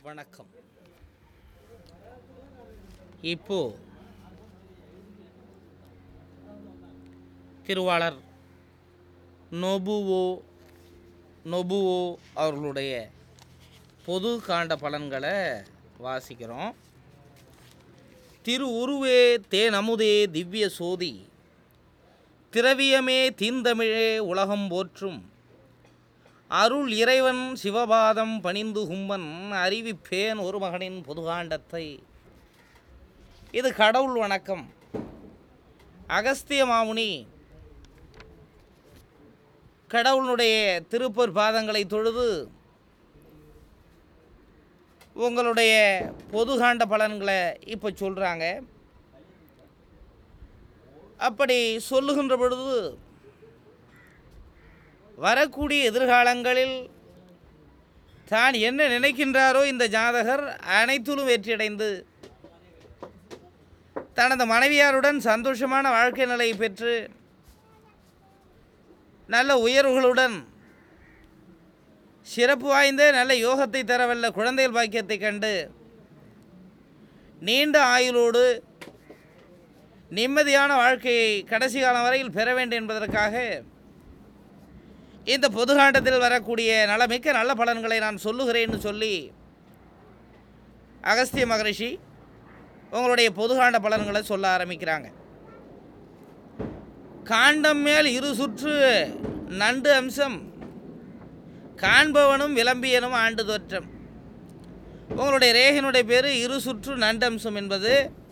வணக்கம் இப்போ திருவாளர் நொபுவோ நொபுவோ அவர்களுடைய பொது காண்ட பலன்களை வாசிக்கிறோம் திரு உருவே தேன் அமுதே திவ்ய சோதி திரவியமே தீந்தமிழே உலகம் போற்றும் அருள் இறைவன் சிவபாதம் பணிந்து கும்பன் அறிவிப்பேன் ஒரு மகனின் பொதுகாண்டத்தை இது கடவுள் வணக்கம் அகஸ்திய மாமுனி கடவுளுடைய திருப்பொற் பாதங்களை தொழுது உங்களுடைய பொதுகாண்ட பலன்களை இப்போ சொல்கிறாங்க அப்படி சொல்லுகின்ற பொழுது வரக்கூடிய எதிர்காலங்களில் தான் என்ன நினைக்கின்றாரோ இந்த ஜாதகர் அனைத்திலும் வெற்றியடைந்து தனது மனைவியாருடன் சந்தோஷமான வாழ்க்கை நிலை பெற்று நல்ல உயர்வுகளுடன் சிறப்பு வாய்ந்த நல்ல யோகத்தை தரவல்ல குழந்தைகள் பாக்கியத்தை கண்டு நீண்ட ஆயுளோடு நிம்மதியான வாழ்க்கையை கடைசி காலம் வரையில் பெற வேண்டும் என்பதற்காக இந்த பொதுகாண்டத்தில் வரக்கூடிய நலமிக்க நல்ல பலன்களை நான் சொல்லுகிறேன்னு சொல்லி அகஸ்திய மகரிஷி உங்களுடைய பொதுகாண்ட பலன்களை சொல்ல ஆரம்பிக்கிறாங்க காண்டம் மேல் இரு சுற்று நண்டு அம்சம் காண்பவனும் விளம்பியனும் ஆண்டு தோற்றம் உங்களுடைய ரேகனுடைய பேர் இரு சுற்று நண்டம்சம் என்பது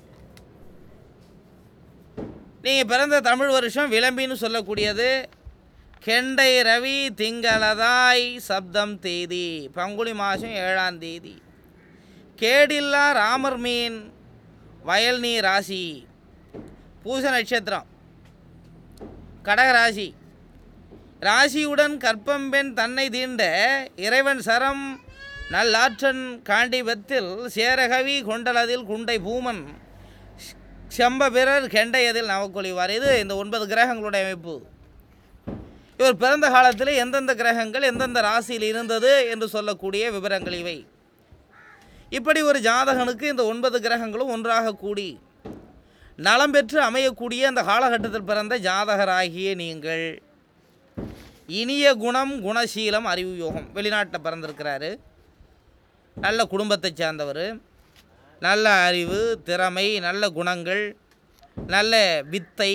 நீங்கள் பிறந்த தமிழ் வருஷம் விளம்பின்னு சொல்லக்கூடியது கெண்டை ரவி திங்களதாய் சப்தம் தேதி பங்குனி மாதம் ஏழாம் தேதி கேடில்லா ராமர் மீன் வயல் நீர் ராசி பூச நட்சத்திரம் கடகராசி ராசியுடன் கற்பம்பெண் தன்னை தீண்ட இறைவன் சரம் நல்லாற்றன் காண்டிபத்தில் சேரகவி கொண்டலதில் குண்டை பூமன் செம்ப பிறர் கெண்டையதில் நவக்கொழிவார் இது இந்த ஒன்பது கிரகங்களுடைய அமைப்பு இவர் பிறந்த காலத்தில் எந்தெந்த கிரகங்கள் எந்தெந்த ராசியில் இருந்தது என்று சொல்லக்கூடிய விவரங்கள் இவை இப்படி ஒரு ஜாதகனுக்கு இந்த ஒன்பது கிரகங்களும் ஒன்றாக கூடி நலம் பெற்று அமையக்கூடிய அந்த காலகட்டத்தில் பிறந்த ஜாதகராகிய நீங்கள் இனிய குணம் குணசீலம் அறிவு யோகம் வெளிநாட்டில் பிறந்திருக்கிறாரு நல்ல குடும்பத்தை சார்ந்தவர் நல்ல அறிவு திறமை நல்ல குணங்கள் நல்ல வித்தை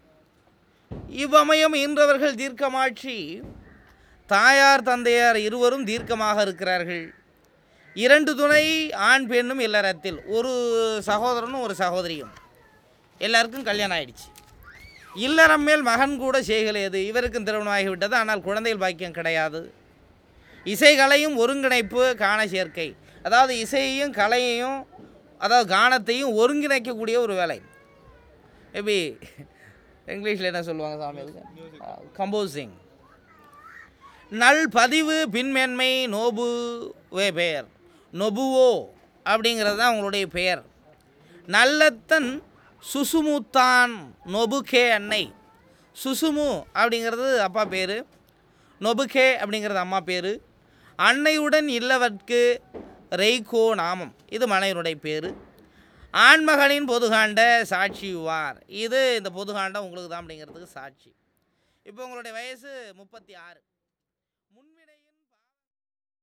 இவ்வமயம் ஈன்றவர்கள் தீர்க்கமாட்சி தாயார் தந்தையார் இருவரும் தீர்க்கமாக இருக்கிறார்கள் இரண்டு துணை ஆண் பெண்ணும் இல்லறத்தில் ஒரு சகோதரனும் ஒரு சகோதரியும் எல்லாருக்கும் கல்யாணம் ஆயிடுச்சு இல்லறம் மேல் மகன் கூட செய்கலையது இவருக்கும் திருமணமாகிவிட்டது ஆனால் குழந்தைகள் பாக்கியம் கிடையாது இசைகளையும் ஒருங்கிணைப்பு காண சேர்க்கை அதாவது இசையையும் கலையையும் அதாவது கானத்தையும் ஒருங்கிணைக்கக்கூடிய ஒரு வேலை மேபி இங்கிலீஷில் என்ன சொல்லுவாங்க சாமி கம்போசிங் நல் பதிவு பின்மேன்மை நோபு வே பெயர் நொபுவோ அப்படிங்கிறது தான் உங்களுடைய பெயர் நல்லத்தன் சுசுமுத்தான் நொபுகே அன்னை சுசுமு அப்படிங்கிறது அப்பா பேர் நொபுகே அப்படிங்கிறது அம்மா பேர் அன்னையுடன் இல்லவர்க்கு ரெய்கோ நாமம் இது மனைவனுடைய பேர் ஆண்மகனின் பொதுகாண்ட சாட்சியுவார் இது இந்த பொதுகாண்டம் உங்களுக்கு தான் அப்படிங்கிறதுக்கு சாட்சி இப்போ உங்களுடைய வயசு முப்பத்தி ஆறு